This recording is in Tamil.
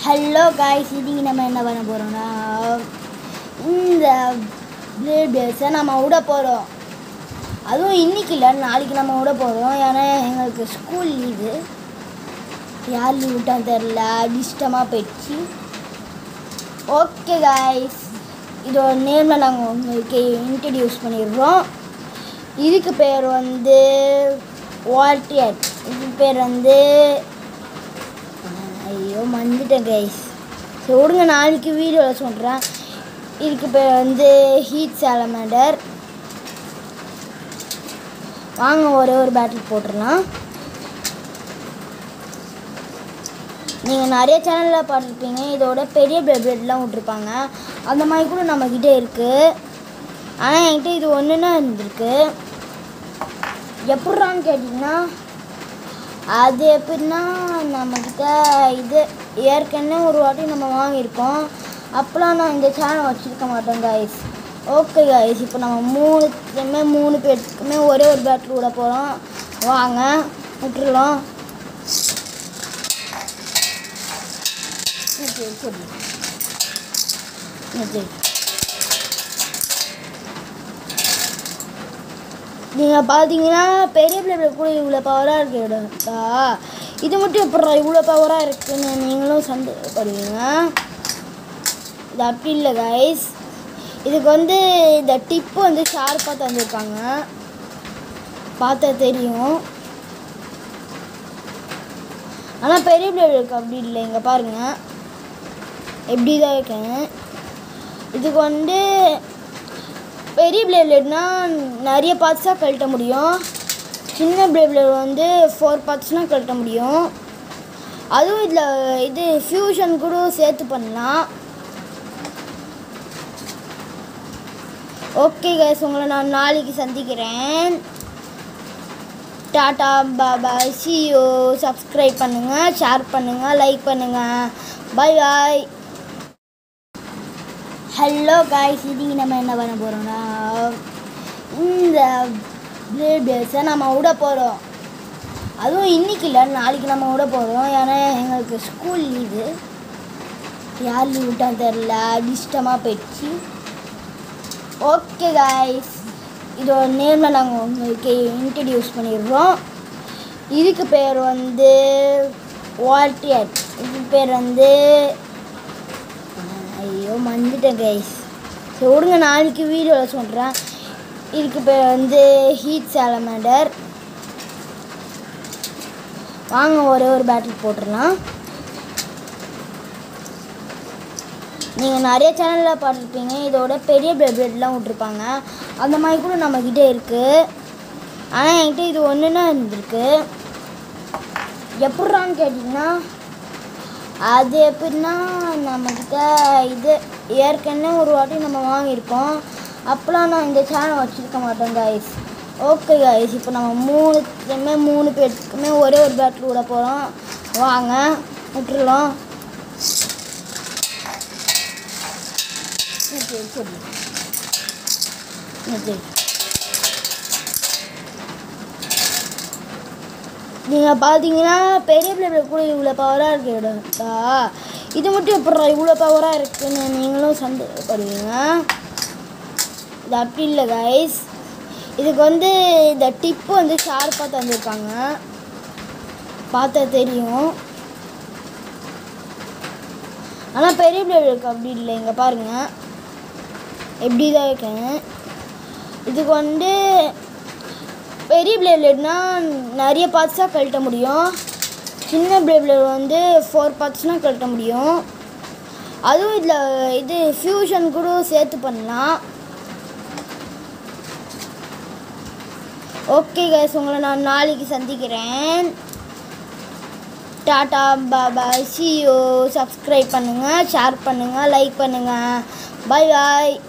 ஹலோ காய்ஸ் இன்னைக்கு நம்ம என்ன பண்ண போகிறோம்னா இந்த பிளேட் பேஸை நம்ம விட போகிறோம் அதுவும் இன்னைக்கு இல்லை நாளைக்கு நம்ம விட போகிறோம் ஏன்னா எங்களுக்கு ஸ்கூல் லீவு யார் லீவ் விட்டான்னு தெரில அதிர்ஷ்டமாக போயிடுச்சு ஓகே காய்ஸ் இதோட நேமில் நாங்கள் உங்களுக்கு இன்ட்ரடியூஸ் பண்ணிடுறோம் இதுக்கு பேர் வந்து வால்டியர் இதுக்கு பேர் வந்து ஐயோ மறந்துட்டேன் கைஸ் சரி விடுங்க நாளைக்கு வீடியோவில் சொல்கிறேன் இதுக்கு பேர் வந்து ஹீட் சாலமேண்டர் வாங்க ஒரே ஒரு பேட்டில் போட்டுடலாம் நீங்கள் நிறைய சேனலில் பார்த்துருப்பீங்க இதோட பெரிய பிளட்லாம் விட்ருப்பாங்க அந்த மாதிரி கூட நம்மக்கிட்ட இருக்குது ஆனால் என்கிட்ட இது ஒன்றுனா இருந்திருக்கு எப்பட்றான்னு கேட்டிங்கன்னா அது எப்படின்னா நம்மக்கிட்ட இது ஏற்கனவே ஒரு வாட்டி நம்ம வாங்கியிருக்கோம் அப்போலாம் நான் இந்த சேனல் வச்சுருக்க மாட்டேன் கைஸ் ஓகே கைஸ் இப்போ நம்ம மூணுத்துமே மூணு பேருக்குமே ஒரே ஒரு பேட்டரி விட போகிறோம் வாங்க விட்டுருலாம் சரி சரி சரி நீங்கள் பார்த்தீங்கன்னா பெரிய பிள்ளை கூட இவ்வளோ பவராக இருக்குடா இது மட்டும் எப்படா இவ்வளோ பவராக இருக்குன்னு நீங்களும் சந்தேகப்படுவீங்க இது அப்படி இல்லை கைஸ் இதுக்கு வந்து இந்த டிப்பு வந்து ஷார்ப்பாக தந்திருக்காங்க பார்த்தா தெரியும் ஆனால் பெரிய பிளேடுக்கு அப்படி இல்லை இங்கே பாருங்கள் எப்படி தான் இருக்கேன் இதுக்கு வந்து பெரிய பிளேட்னா நிறைய பார்ட்ஸாக கழட்ட முடியும் சின்ன பிளேட் வந்து ஃபோர் பார்ட்ஸ்னால் கழட்ட முடியும் அதுவும் இதில் இது ஃபியூஷன் கூட சேர்த்து பண்ணலாம் ஓகே கைஸ் உங்களை நான் நாளைக்கு சந்திக்கிறேன் டாடா பாபாய் சியோ சப்ஸ்கிரைப் பண்ணுங்கள் ஷேர் பண்ணுங்கள் லைக் பண்ணுங்கள் பை பாய் ஹலோ காய்ஸ் இன்னைக்கு நம்ம என்ன பண்ண போகிறோம்னா இந்த பிளேட் பேஸை நம்ம விட போகிறோம் அதுவும் இன்னைக்கு இல்லை நாளைக்கு நம்ம விட போகிறோம் ஏன்னா எங்களுக்கு ஸ்கூல் லீவு யார் லீவ் விட்டான்னு தெரில அதிர்ஷ்டமாக போயிடுச்சு ஓகே காய்ஸ் இதோட நேமில் நாங்கள் உங்களுக்கு இன்ட்ரடியூஸ் பண்ணிடுறோம் இதுக்கு பேர் வந்து வால்டியர் இதுக்கு பேர் வந்து ஐயோ மறந்துட்டேன் கைஸ் சரி விடுங்க நாளைக்கு வீடியோவில் சொல்கிறேன் இதுக்கு பேர் வந்து ஹீட் சாலமேண்டர் வாங்க ஒரே ஒரு பேட்டில் போட்டுடலாம் நீங்கள் நிறைய சேனலில் பார்த்துருப்பீங்க இதோட பெரிய பிளட்லாம் விட்ருப்பாங்க அந்த மாதிரி கூட நம்மக்கிட்ட இருக்குது ஆனால் என்கிட்ட இது ஒன்றுனா இருந்திருக்கு எப்பட்றான்னு கேட்டிங்கன்னா அது எப்படின்னா நம்மக்கிட்ட இது ஏற்கனவே ஒரு வாட்டி நம்ம வாங்கியிருக்கோம் அப்போலாம் நான் இந்த சேனல் வச்சுருக்க மாட்டேன் கைஸ் ஓகே கைஸ் இப்போ நம்ம மூணுத்துமே மூணு பேருக்குமே ஒரே ஒரு பேட்டரி விட போகிறோம் வாங்க விட்டுருலாம் சரி சரி சரி நீங்கள் பார்த்தீங்கன்னா பெரிய பிள்ளை கூட இவ்வளோ பவராக இருக்குடா இது மட்டும் எப்படா இவ்வளோ பவராக இருக்குன்னு நீங்களும் சந்தேகப்படுவீங்க இது அப்படி இல்லை கைஸ் இதுக்கு வந்து இந்த டிப்பு வந்து ஷார்ப்பாக தந்திருக்காங்க பார்த்தா தெரியும் ஆனால் பெரிய பிளேடுக்கு அப்படி இல்லை இங்கே பாருங்கள் எப்படி தான் இருக்கேன் இதுக்கு வந்து பெரிய பிளேட்னா நிறைய பார்ட்ஸாக கழட்ட முடியும் சின்ன பிளேட் வந்து ஃபோர் பார்ட்ஸ்னால் கழட்ட முடியும் அதுவும் இதில் இது ஃபியூஷன் கூட சேர்த்து பண்ணலாம் ஓகே கைஸ் உங்களை நான் நாளைக்கு சந்திக்கிறேன் டாடா பாபாய் சியோ சப்ஸ்கிரைப் பண்ணுங்கள் ஷேர் பண்ணுங்கள் லைக் பண்ணுங்கள் பை பாய்